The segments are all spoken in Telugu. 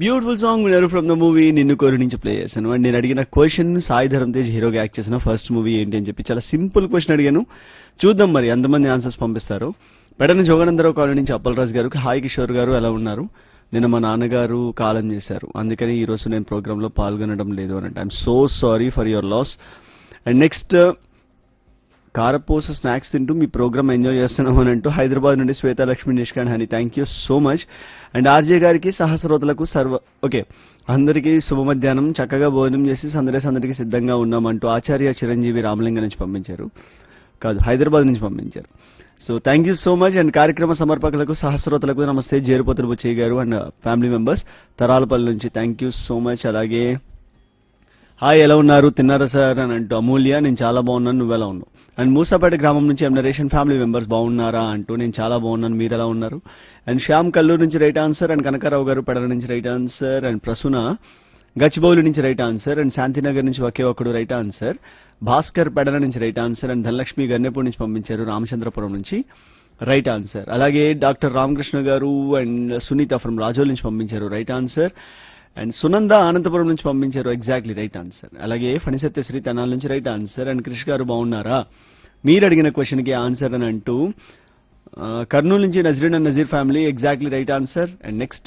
బ్యూటిఫుల్ సాంగ్ వినరు from the movie Ninnu Kori నుంచి ప్లే చేశాను అండ్ నేను అడిగిన క్వశ్చన్ సాయి ధరమ్ తేజ్ హీరోగా యాక్ట్ చేసిన ఫస్ట్ మూవీ ఏంటి అని చెప్పి చాలా సింపుల్ క్వశ్చన్ అడిగాను చూద్దాం మరి ఎంతమంది ఆన్సర్స్ పంపిస్తారు పెడన జోగనందరావు కాలనీ నుంచి అప్పలరాజు గారు హాయ్ కిషోర్ గారు ఎలా ఉన్నారు నిన్న మా నాన్నగారు కాలం చేశారు అందుకని ఈ రోజు నేను ప్రోగ్రామ్ లో పాల్గొనడం లేదు అని అంటే I'm so sorry for your loss and next karapusa snacks తింటూ మీ ప్రోగ్రామ్ ఎంజాయ్ చేస్తున్నాం అని అంటూ హైదరాబాద్ నుండి శ్వేతాలక్ష్మి నిష్కాన్ హని thank you so much and RJ గారికి సహస్రోతలకు సర్వ ఓకే అందరికీ శుభ మధ్యాహ్నం చక్కగా భోజనం చేసి సందడి సందడికి సిద్ధంగా ఉన్నామంటూ ఆచార్య చిరంజీవి రామలింగ నుంచి పంపించారు కాదు హైదరాబాద్ నుంచి పంపించారు so thank you so much and కార్యక్రమ సమర్పకులకు సహస్రోతలకు నమస్తే జేరుపోతులు బుచ్చయ్య గారు అండ్ ఫ్యామిలీ మెంబర్స్ తరాలపల్లి నుంచి థ్యాంక్ యూ సో మచ్ అలాగే హాయ్ ఎలా ఉన్నారు తిన్నారా సార్ అని అంటూ అమూల్య నేను చాలా బాగున్నాను నువ్వు ఎలా ఉన్నావు అండ్ మూసాపేట గ్రామం నుంచి ఎం నరేషన్ ఫ్యామిలీ మెంబర్స్ బాగున్నారా అంటూ నేను చాలా బాగున్నాను మీరు ఎలా ఉన్నారు అండ్ శ్యామ్ కల్లూరు నుంచి right answer and Kanakarao garu Pedala నుంచి right answer and Prasuna Gachibowli నుంచి రైట్ ఆన్సర్ అండ్ శాంతినగర్ నుంచి ఒకే ఒక్కడు రైట్ ఆన్సర్ భాస్కర్ పెడల నుంచి right answer and Dhanalakshmi Gannepudi నుంచి పంపించారు రామచంద్రపురం నుంచి రైట్ ఆన్సర్ అలాగే doctor Ramakrishna garu and Sunitha from Rajol నుంచి పంపించారు right answer and Sunanda Anantapuram నుంచి పంపించారు ఎగ్జాక్ట్లీ రైట్ ఆన్సర్ అలాగే ఫణిసత్య శ్రీ తనాల నుంచి రైట్ ఆన్సర్ అండ్ క్రిష్ గారు బాగున్నారా మీరు అడిగిన క్వశ్చన్ కి ఆన్సర్ అని అంటూ ఆ, కర్నూలు నుంచి Nazreen and Nazeer family exactly right answer and next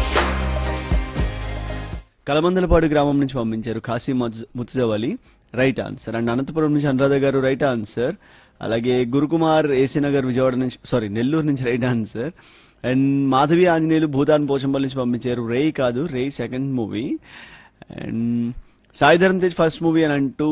Kalamandalapadu గ్రామం నుంచి పంపించారు కాశీ ముజ్- ముత్జవలి రైట్ ఆన్సర్ అండ్ అనంతపురం నుంచి అనురాధ గారు రైట్ ఆన్సర్ అలాగే గురుకుమార్ ఏసీనగర్ విజయవాడ నుంచి సారీ నెల్లూరు నుంచి right answer and Madhavi Anjaneyulu భూతాన్ పోచంపల్లి నుంచి పంపించారు రే కాదు Rey second movie and Sai Dharam Tej first movie అని అంటూ